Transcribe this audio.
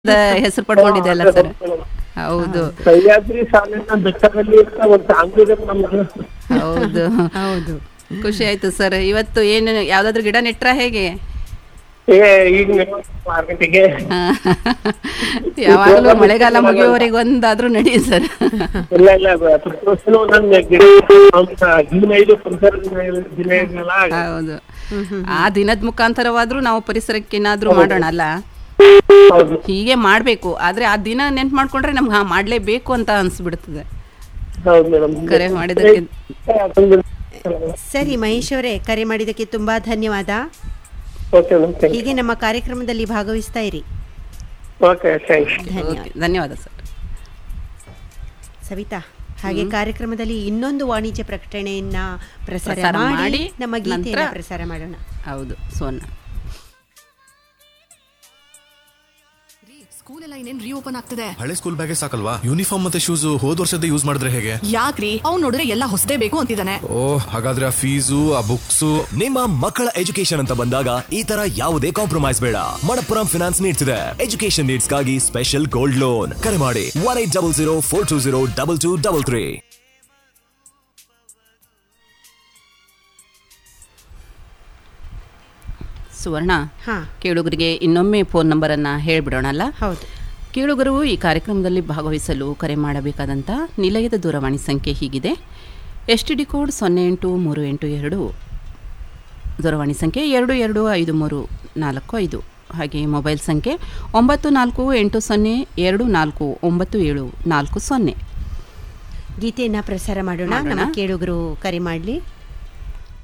ಹೆಸರು ಪಡ್ಕೊಂಡಿದೆ ಅಲ್ಲ ಸರ್ ಹೌದು ಸಹ್ಯಾದ್ರಿ ಸಾಲಿನ ಬೆಟ್ಟದಲ್ಲಿ ಅಂತ ಒಂದು ಸಾಂಗ್ ಇದೆ ನಮ್ಗೆ ಹೌದು ಹೌದು ಖುಷಿ ಆಯ್ತು ಸರ್ ಇವತ್ತು ಏನು ಯಾವ್ದಾದ್ರು ಗಿಡ ನೆಟ್ರ ಹೇಗೆ ಏ ಈಗ ಮಾರ್ಕೆಟಿಗೆ ಯಾವಾಗಲೂ ಮಳೆಗಾಲ ಮುಗಿಯುವವರೆಗೆ ಒಂದಾದ್ರೂ ನಡಿ ಸರ್ ಇಲ್ಲ ಇಲ್ಲ ಪ್ರತಿ ವರ್ಷನೂ ಒಂದೊಂದು ಗಿಡ ಅಂತ ಜೂನ್ ಐದು ಪರಿಸರ ದಿನ ದಿನ ಇದೆಯಲ್ಲ ಹೌದು ಆ ದಿನದ ಮುಖಾಂತರವಾದ್ರೂ ನಾವು ಪರಿಸರಕ್ಕೆ ಏನಾದ್ರೂ ಮಾಡೋಣ ಅಲ್ಲ ಹೌದು ಹೀಗೆ ಮಾಡ್ಬೇಕು ಆದ್ರೆ ಆ ದಿನ ನೆನ್ಪು ಮಾಡ್ಕೊಂಡ್ರೆ ನಮ್ಗೆ ಹಾ ಮಾಡ್ಲೇಬೇಕು ಅಂತ ಅನ್ಸ್ಬಿಡ್ತದೆ ಹೌದು ಮೇಡಮ್ ಕರೆ ಮಾಡಿದ್ದಕ್ಕೆ ಸರಿ ಮಹೇಶ್ ಅವರೇ ಕರೆ ಮಾಡಿದ್ದಕ್ಕೆ ತುಂಬಾ ಧನ್ಯವಾದ ಓಕೆ ಮೇಡಮ್ ಥ್ಯಾಂಕ್ ಹೀಗೆ ನಮ್ಮ ಕಾರ್ಯಕ್ರಮದಲ್ಲಿ ಭಾಗವಹಿಸ್ತಾ ಇರಿ ಓಕೆ ಥ್ಯಾಂಕ್ಸ್ ಧನ್ಯವಾದ ಓಕೆ ಧನ್ಯವಾದ ಸರ್ ಸವಿತಾ ಹಾಗೆ ಕಾರ್ಯಕ್ರಮದಲ್ಲಿ ಇನ್ನೊಂದು ವಾಣಿಜ್ಯ ಪ್ರಕಟಣೆಯನ್ನ ಪ್ರಸಾರ ಪ್ರಸಾರ ಮಾಡಿ ಮಾಡಿ ನಮ್ಮ ಗೀತೆಯನ್ನ ನಂತರ- ಪ್ರಸಾರ ಮಾಡೋಣ ಹೌದು ಸೋನ ಸ್ಕೂಲ್ ಎಲ್ಲ ಇನ್ನೇನ್ ರೀಓಪನ್ ಆಗ್ತದೆ ಹಳೆ ಸ್ಕೂಲ್ ಬ್ಯಾಗೇ ಸಾಕಲ್ವಾ ಯೂನಿಫಾರ್ಮ್ ಮತ್ತೆ ಶೂಸ್ ಹೋದ್ ವರ್ಷದ ಯೂಸ್ ಮಾಡಿದ್ರೆ ಹೇಗೆ ಯಾಕ್ರಿ ಅವ್ನ್ ನೋಡಿದ್ರೆ ಎಲ್ಲ ಹೊಸದೇ ಬೇಕು ಅಂತಿದ್ದಾನೆ ಓ ಹಾಗಾದ್ರೆ ಆ ಫೀಸು ಆ ಬುಕ್ಸು ನಿಮ್ಮ ಮಕ್ಕಳ ಎಜುಕೇಶನ್ ಅಂತ ಬಂದಾಗ ಈ ತರ ಯಾವುದೇ ಕಾಂಪ್ರಮೈಸ್ ಬೇಡ ಮಣಪ್ಪುರಂ ಫಿನಾನ್ಸ್ ನೀಡ್ಸ್ ಇದೆ ಎಜುಕೇಶನ್ ನೀಡ್ಸ್ ಗಾಗಿ ಸ್ಪೆಷಲ್ ಗೋಲ್ಡ್ ಲೋನ್ ಕರೆ ಮಾಡಿ one eight double zero four two zero double two double three ಸುವರ್ಣ ಹಾ ಕೇಳುಗರಿಗೆ ಇನ್ನೊಮ್ಮೆ ಫೋನ್ ನಂಬರನ್ನು ಹೇಳಿಬಿಡೋಣಲ್ಲ ಹೌದು ಕೇಳುಗರು ಈ ಕಾರ್ಯಕ್ರಮದಲ್ಲಿ ಭಾಗವಹಿಸಲು ಕರೆ ಮಾಡಬೇಕಾದಂಥ ನಿಲಯದ ದೂರವಾಣಿ ಸಂಖ್ಯೆ ಹೀಗಿದೆ ಎಸ್ ಟಿ ಡಿ ಕೋಡ್ ಸೊನ್ನೆ ಎಂಟು ಮೂರು ಎಂಟು ಎರಡು ದೂರವಾಣಿ ಸಂಖ್ಯೆ ಎರಡು ಎರಡು ಐದು ಮೂರು ನಾಲ್ಕು ಐದು ಹಾಗೆ ಮೊಬೈಲ್ ಸಂಖ್ಯೆ ಒಂಬತ್ತು ನಾಲ್ಕು ಎಂಟು ಸೊನ್ನೆ ಎರಡು ನಾಲ್ಕು ಒಂಬತ್ತು ಏಳು ನಾಲ್ಕು ಸೊನ್ನೆ ಗೀತೆಯನ್ನ ಪ್ರಸಾರ ಮಾಡೋಣ ಮಾಡೋಣ. ನಮ್ಮ ಕೇಳುಗರು ಕರೆ ಮಾಡಲಿ